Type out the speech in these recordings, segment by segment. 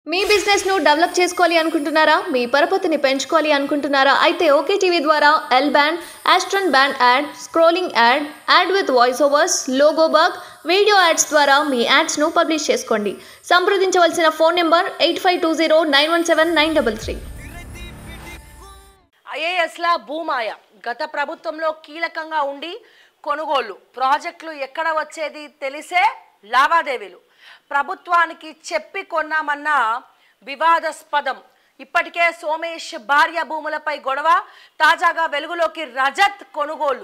మీ business ను develop చేసుకోవాలి అనుకుంటున్నారా మీ పరపతిని పెంచుకోవాలి అనుకుంటున్నారా అయితే ఓకే టీవీ ద్వారా L band Aston band ad scrolling ad ad with voice overs logo bug video ads ద్వారా మీ యాడ్స్ ను పబ్లిష్ చేసుకోండి సంప్రదించవలసిన phone number eight five two zero nine one seven nine double three ఐఏఎస్ల భూమాయ గత ప్రభుత్వంలో కీలకంగా ఉండి కొనుగోళ్లు ప్రాజెక్టులు ఎక్కడ వచ్చేది తెలిసే లావాదేవీలు ప్రభుత్వానికి చెప్పి కొన్నామన్న వివాదాస్పదం ఇప్పటికే సోమేష్ భార్య భూములపై గొడవ తాజాగా వెలుగులోకి రజత్ కొనుగోలు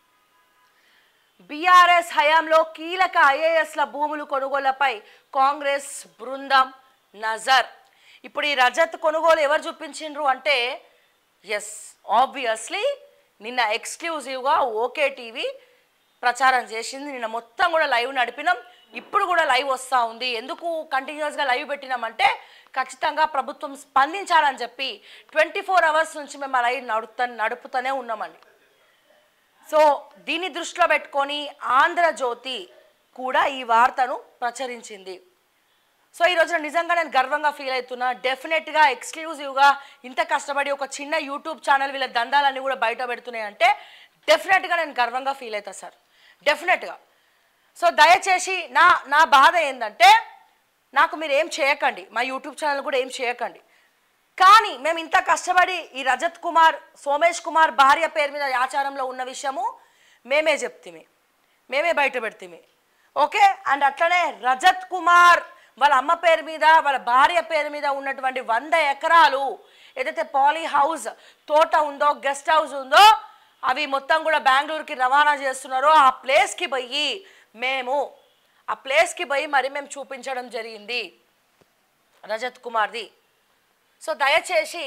బీఆర్ఎస్ హయాంలో కీలక ఐఏఎస్ల భూములు కొనుగోళ్లపై కాంగ్రెస్ బృందం నజర్ ఇప్పుడు ఈ రజత్ కొనుగోలు ఎవరు చూపించిండ్రు అంటే ఎస్ ఆబ్వియస్లీ నిన్న ఎక్స్క్లూజివ్గా ఓకే టీవీ ప్రచారం చేసింది నిన్న మొత్తం కూడా లైవ్ నడిపినాం ఇప్పుడు కూడా లైవ్ వస్తూ ఉంది ఎందుకు కంటిన్యూస్గా లైవ్ పెట్టినామంటే ఖచ్చితంగా ప్రభుత్వం స్పందించాలని చెప్పి ట్వంటీ ఫోర్ అవర్స్ నుంచి మేము ఆ లైవ్ నడుపుతా నడుపుతూనే ఉన్నామండి సో దీన్ని దృష్టిలో పెట్టుకొని ఆంధ్రజ్యోతి కూడా ఈ వార్తను ప్రచురించింది సో ఈ రోజున నిజంగా నేను గర్వంగా ఫీల్ అవుతున్నా డెఫినెట్గా ఎక్స్క్లూజివ్గా ఇంత కష్టపడి ఒక చిన్న యూట్యూబ్ ఛానల్ వీళ్ళ దందాలన్నీ కూడా బయట పెడుతున్నాయి అంటే డెఫినెట్గా నేను గర్వంగా ఫీల్ అవుతా సార్ డెఫినెట్గా సో దయచేసి నా నా బాధ ఏంటంటే నాకు మీరు ఏం చేయకండి మా యూట్యూబ్ ఛానల్ కూడా ఏం చేయకండి కానీ మేము ఇంత కష్టపడి ఈ రజత్ కుమార్ సోమేష్ కుమార్ భార్య పేరు మీద ఆచారంలో ఉన్న విషయము మేమే చెప్తిమి మేమే బయట పెడితిమి ఓకే అండ్ అట్లనే రజత్ కుమార్ వాళ్ళ అమ్మ పేరు మీద వాళ్ళ భార్య పేరు మీద ఉన్నటువంటి వంద ఎకరాలు ఏదైతే పాలీ హౌస్ తోట ఉందో గెస్ట్ హౌస్ ఉందో అవి మొత్తం కూడా బెంగళూరుకి రవాణా చేస్తున్నారో ఆ ప్లేస్కి పోయి మేము ఆ ప్లేస్కి పోయి మరి మేము చూపించడం జరిగింది రజత్ కుమార్ది సో దయచేసి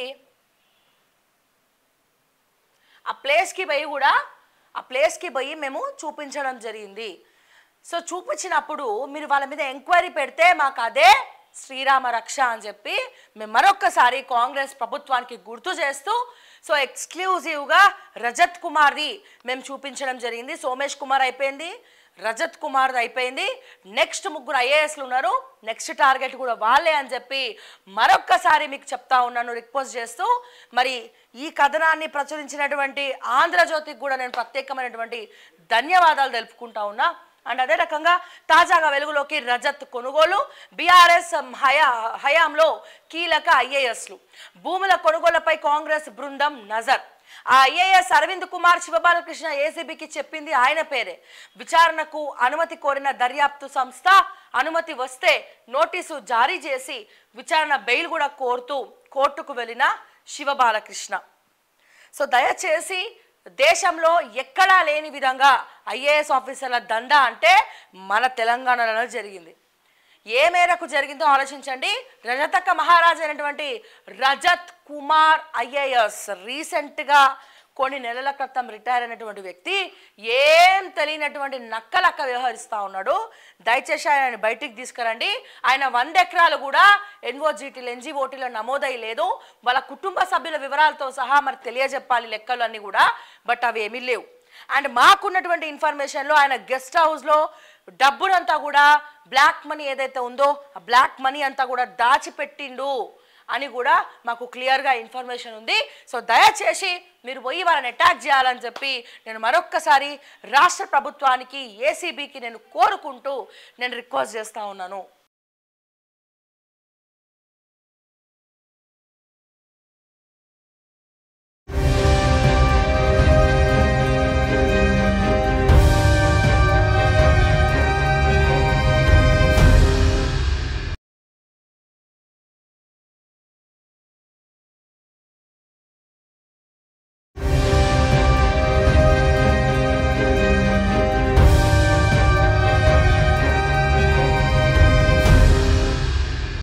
ఆ ప్లేస్కి పోయి కూడా ఆ ప్లేస్కి పోయి మేము చూపించడం జరిగింది సో చూపించినప్పుడు మీరు వాళ్ళ మీద ఎంక్వైరీ పెడితే మాకు అదే శ్రీరామ రక్ష అని చెప్పి మేము మరొక్కసారి కాంగ్రెస్ ప్రభుత్వానికి గుర్తు చేస్తూ సో ఎక్స్క్లూజివ్గా రజత్ కుమార్ది మేము చూపించడం జరిగింది సోమేష్ కుమార్ అయిపోయింది రజత్ కుమార్ అయిపోయింది నెక్స్ట్ ముగ్గురు ఐఏఎస్లు ఉన్నారు నెక్స్ట్ టార్గెట్ కూడా వాళ్ళే అని చెప్పి మరొక్కసారి మీకు చెప్తా ఉన్నాను రిక్వెస్ట్ చేస్తూ మరి ఈ కథనాన్ని ప్రచురించినటువంటి ఆంధ్రజ్యోతికి కూడా నేను ప్రత్యేకమైనటువంటి ధన్యవాదాలు తెలుపుకుంటా ఉన్నా అండ్ అదే రకంగా తాజాగా వెలుగులోకి రజత్ కొనుగోలు బీఆర్ఎస్ హయా హయాంలో కీలక ఐఏఎస్లు భూముల కొనుగోళ్లపై కాంగ్రెస్ బృందం నజర్ ఆ ఐఏఎస్ అరవింద్ కుమార్ శివబాలకృష్ణ ఏసీబీకి చెప్పింది ఆయన పేరే విచారణకు అనుమతి కోరిన దర్యాప్తు సంస్థ అనుమతి వస్తే నోటీసు జారీ చేసి విచారణ బెయిల్ కూడా కోరుతూ కోర్టుకు వెళ్ళిన శివబాలకృష్ణ సో దయచేసి దేశంలో ఎక్కడా లేని విధంగా ఐఏఎస్ ఆఫీసర్ల దందా అంటే మన తెలంగాణలో జరిగింది ఏ మేరకు జరిగిందో ఆలోచించండి రజతక్క మహారాజ్ అయినటువంటి రజత్ కుమార్ ఐఏఎస్ రీసెంట్గా కొన్ని నెలల క్రితం రిటైర్ అయినటువంటి వ్యక్తి ఏం తెలియనటువంటి నక్కలక్క వ్యవహరిస్తూ ఉన్నాడు దయచేసి ఆయన బయటికి తీసుకురండి ఆయన వంద ఎకరాలు కూడా ఎన్ఓజీటీలు ఎన్జీఓటీలో నమోదై లేదు వాళ్ళ కుటుంబ సభ్యుల వివరాలతో సహా మరి తెలియజెప్పాలి లెక్కలు అన్నీ కూడా బట్ అవి ఏమీ లేవు అండ్ మాకున్నటువంటి ఇన్ఫర్మేషన్లో ఆయన గెస్ట్ హౌస్లో డబ్బునంతా కూడా బ్లాక్ మనీ ఏదైతే ఉందో ఆ బ్లాక్ మనీ అంతా కూడా దాచిపెట్టిండు అని కూడా మాకు క్లియర్గా ఇన్ఫర్మేషన్ ఉంది సో దయచేసి మీరు పోయి వాళ్ళని అటాక్ చేయాలని చెప్పి నేను మరొక్కసారి రాష్ట్ర ప్రభుత్వానికి ఏసీబీకి నేను కోరుకుంటూ నేను రిక్వెస్ట్ చేస్తూ ఉన్నాను